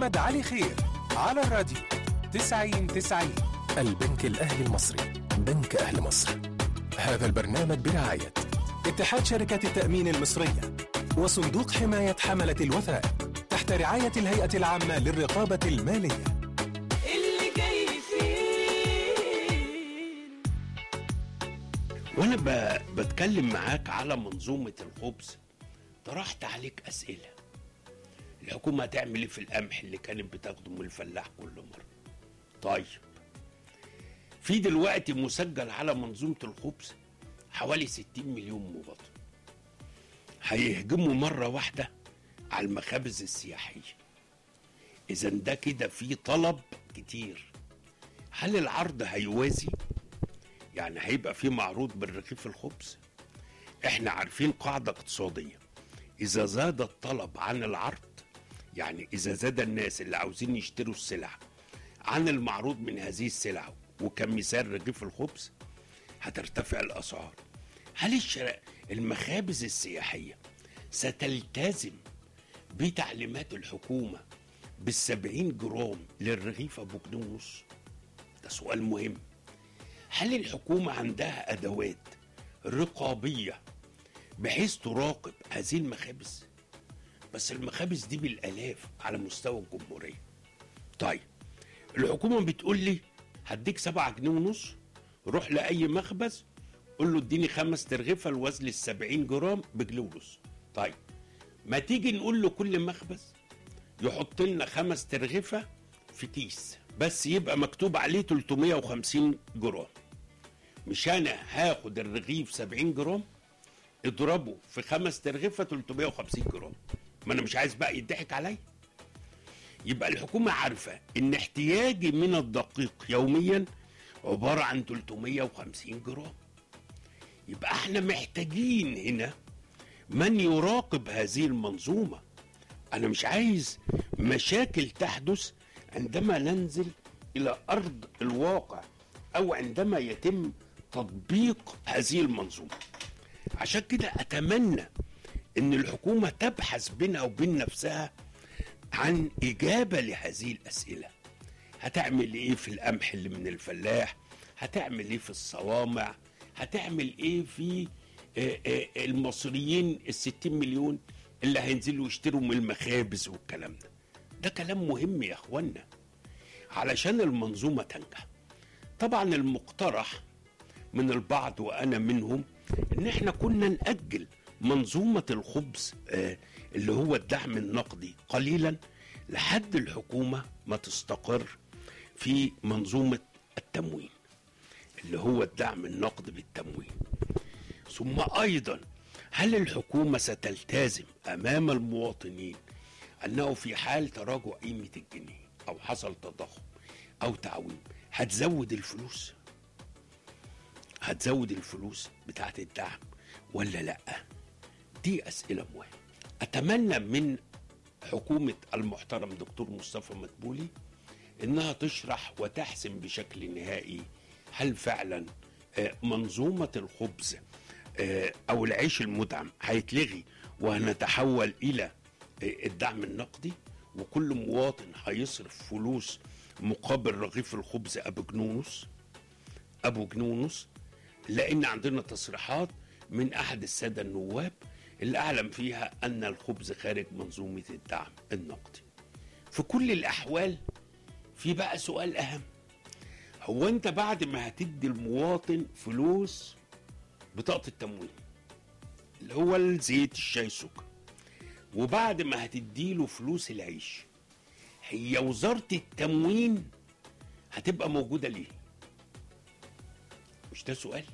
محمد علي خير على الراديو 90 90 البنك الأهلي المصري بنك أهل مصر هذا البرنامج برعاية اتحاد شركات التأمين المصرية وصندوق حماية حملة الوثائق تحت رعاية الهيئة العامة للرقابة المالية اللي جاي فيه وانا ب... بتكلم معاك على منظومه الخبز طرحت عليك اسئله الحكومه هتعمل ايه في القمح اللي كانت بتاخده من الفلاح كل مره طيب في دلوقتي مسجل على منظومه الخبز حوالي 60 مليون مواطن هيهجموا مره واحده على المخابز السياحيه اذا ده كده في طلب كتير هل العرض هيوازي يعني هيبقى في معروض بالرغيف الخبز احنا عارفين قاعدة اقتصادية اذا زاد الطلب عن العرض يعني اذا زاد الناس اللي عاوزين يشتروا السلع عن المعروض من هذه السلع وكمثال رغيف الخبز هترتفع الاسعار هل الشراء المخابز السياحية ستلتزم بتعليمات الحكومة بالسبعين جرام للرغيف ابو جنيه ونص ده سؤال مهم هل الحكومة عندها أدوات رقابية بحيث تراقب هذه المخابز؟ بس المخابز دي بالآلاف على مستوى الجمهورية. طيب الحكومة بتقول لي هديك سبعة جنيه ونص روح لأي مخبز قول له اديني خمس ترغيفة الوزن السبعين جرام بجنيه ونص. طيب ما تيجي نقول له كل مخبز يحط لنا خمس ترغيفة في كيس بس يبقى مكتوب عليه 350 جرام مش انا هاخد الرغيف 70 جرام اضربه في خمس ترغيفه 350 جرام ما انا مش عايز بقى يضحك عليا يبقى الحكومه عارفه ان احتياجي من الدقيق يوميا عباره عن 350 جرام يبقى احنا محتاجين هنا من يراقب هذه المنظومه انا مش عايز مشاكل تحدث عندما ننزل الى ارض الواقع او عندما يتم تطبيق هذه المنظومه عشان كده اتمنى ان الحكومه تبحث بينها وبين نفسها عن اجابه لهذه الاسئله هتعمل ايه في القمح اللي من الفلاح هتعمل ايه في الصوامع هتعمل ايه في آه، آه، المصريين الستين مليون اللي هينزلوا يشتروا من المخابز والكلام ده ده كلام مهم يا اخوانا علشان المنظومه تنجح طبعا المقترح من البعض وانا منهم ان احنا كنا ناجل منظومه الخبز آه، اللي هو الدعم النقدي قليلا لحد الحكومه ما تستقر في منظومه التموين اللي هو الدعم النقدي بالتموين ثم ايضا هل الحكومه ستلتزم امام المواطنين انه في حال تراجع قيمه الجنيه او حصل تضخم او تعويم هتزود الفلوس هتزود الفلوس بتاعت الدعم ولا لا دي اسئله مهمه اتمنى من حكومه المحترم دكتور مصطفى مدبولي انها تشرح وتحسم بشكل نهائي هل فعلا آه، منظومه الخبز آه، او العيش المدعم هيتلغي وهنتحول الى آه، الدعم النقدي وكل مواطن هيصرف فلوس مقابل رغيف الخبز ابو جنيه ونص ابو جنيه ونص لان عندنا تصريحات من احد الساده النواب اللي اعلم فيها ان الخبز خارج منظومه الدعم النقدي في كل الاحوال في بقى سؤال اهم هو انت بعد ما هتدي المواطن فلوس بطاقه التموين اللي هو الزيت الشاي السكر وبعد ما هتديله فلوس العيش هي وزاره التموين هتبقى موجوده ليه مش ده سؤال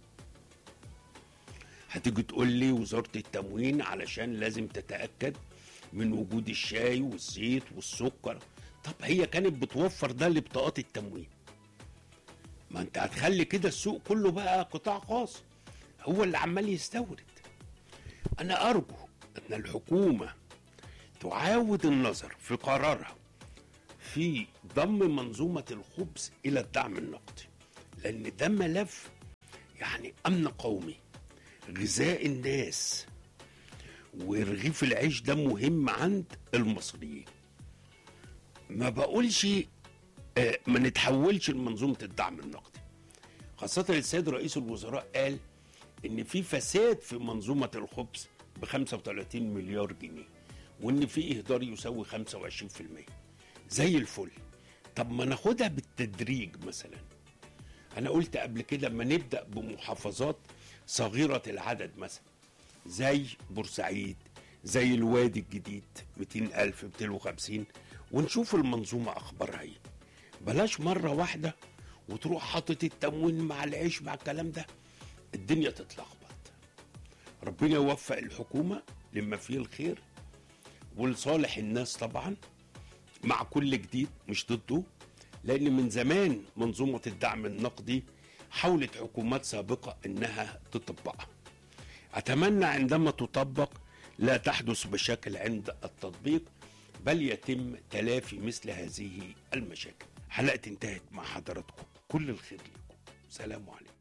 هتيجي تقول لي وزاره التموين علشان لازم تتاكد من وجود الشاي والزيت والسكر طب هي كانت بتوفر ده لبطاقات التموين ما انت هتخلي كده السوق كله بقى قطاع خاص هو اللي عمال يستورد انا ارجو ان الحكومه تعاود النظر في قرارها في ضم منظومه الخبز الى الدعم النقدي لان ده ملف يعني امن قومي غذاء الناس ورغيف العيش ده مهم عند المصريين ما بقولش آه، ما نتحولش لمنظومه الدعم النقدي خاصه السيد رئيس الوزراء قال ان في فساد في منظومه الخبز ب 35 مليار جنيه وان في اهدار يساوي 25% زي الفل طب ما ناخدها بالتدريج مثلا انا قلت قبل كده ما نبدا بمحافظات صغيره العدد مثلا زي بورسعيد زي الوادي الجديد 200 ألف 250 ونشوف المنظومة أخبارها إيه بلاش مرة واحدة وتروح حاطط التموين مع العيش مع الكلام ده الدنيا تتلخبط ربنا يوفق الحكومة لما فيه الخير ولصالح الناس طبعا مع كل جديد مش ضده لأن من زمان منظومة الدعم النقدي حاولت حكومات سابقة إنها تطبقها أتمنى عندما تطبق لا تحدث مشاكل عند التطبيق بل يتم تلافي مثل هذه المشاكل حلقة انتهت مع حضراتكم كل الخير لكم سلام عليكم